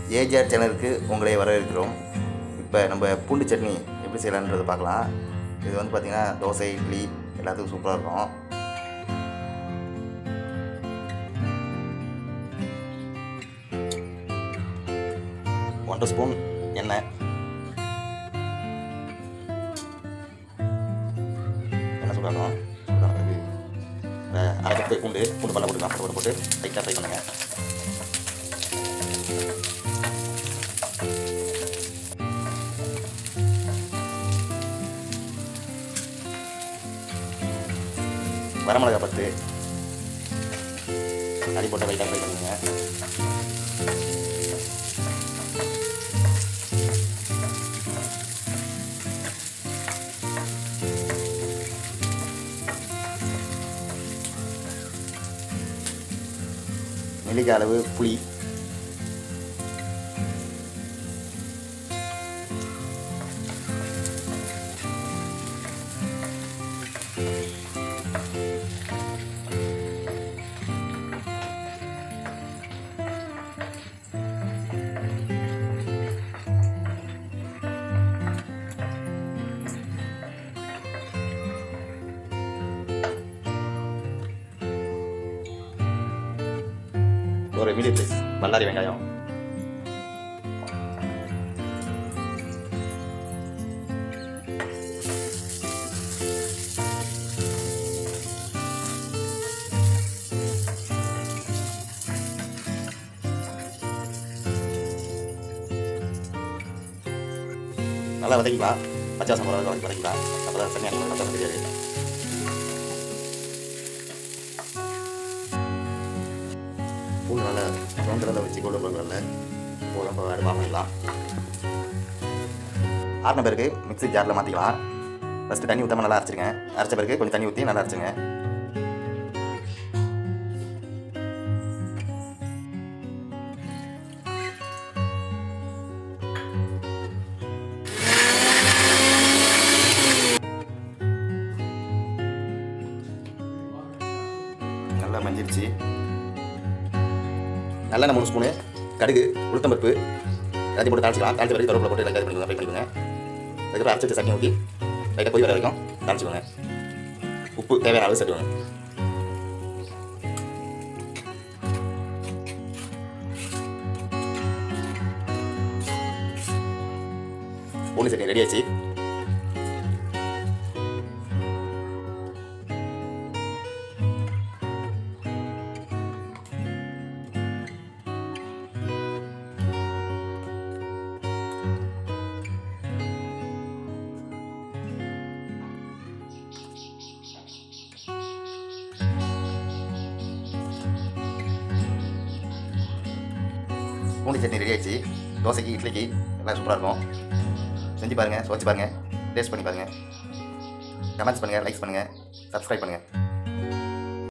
AGR சேனலுக்கு உங்களை வரவேற்கிறோம் இப்போ நம்ம பூண்டு சட்னி எப்படி செய்யலான்றதை பார்க்கலாம் இது வந்து பார்த்திங்கன்னா தோசை இட்லி எல்லாத்துக்கும் சூப்பராக இருக்கும் ஒன்றரை ஸ்பூன் எண்ணெய் எண்ணெய் சூடாகும் சூடான பிறகு இந்த அரை கப்பு பூண்டு பூண்டு பல்ல போட்டுக்கலாம் போட்டு போட்டு லைட்டாக ஃப்ரை பண்ணுங்கள் வரமிளகா பத்து அடி போட்டு லைட்டாக ஃப்ரை பண்ணுங்க நெல்லிக்காய் அளவு புளி ஒரு மீடியம் சைஸ் பல்லாரி வெங்காயம் நல்லா வதக்கிக்கலாம் பச்சை வாசம் போகிற வரைக்கும் வதக்கிக்கலாம் அப்போ தான் சட்னி பச்சை வாசம் தெரியாது பூண்டு நல்லா ப்ரௌன் கலரில் வச்சு கோல்டு ப்ரௌன் கலரில் போதும் இப்போ அடுப்பு ஆஃப் பண்ணிடலாம் ஆறின பிறகு மிக்ஸி ஜாரில் மாற்றிக்கலாம் ஃபஸ்ட்டு தண்ணி ஊற்றாமல் நல்லா அரைச்சிருங்க அரைச்ச பிறகு கொஞ்சம் தண்ணி ஊற்றி நல்லா அரைச்சிங்க நல்லா மஞ்சிருச்சு நல்லெண்ணெய் மூணு ஸ்பூனு கடுகு உளுத்தம்பருப்பு எல்லாத்தையும் போட்டு தாளிச்சிக்கலாம் தாளிச்ச வரைக்கும் கருவேப்பிலை போட்டு லைட்டாக பண்ணிக்கோங்க ஃப்ரை பண்ணிக்கோங்க அதுக்கப்புறம் அரைச்சி வச்ச சட்னி ஊற்றி லைட்டாக கொதி வர வரைக்கும் தாளிச்சிக்கோங்க உப்பு தேவையான அளவு சேர்த்துக்கோங்க பூண்டு சட்னி ரெடி ஆச்சு பூண்டு சட்னி ரெடி ஆயிடுச்சு தோசைக்கு இட்லிக்கு எல்லாம் சூப்பராக இருக்கும் செஞ்சு பாருங்கள் சுவைச்சு பாருங்கள் டேஸ்ட் பண்ணி பாருங்கள் கமெண்ட்ஸ் பண்ணுங்கள் லைக்ஸ் பண்ணுங்கள் சப்ஸ்கிரைப் பண்ணுங்கள்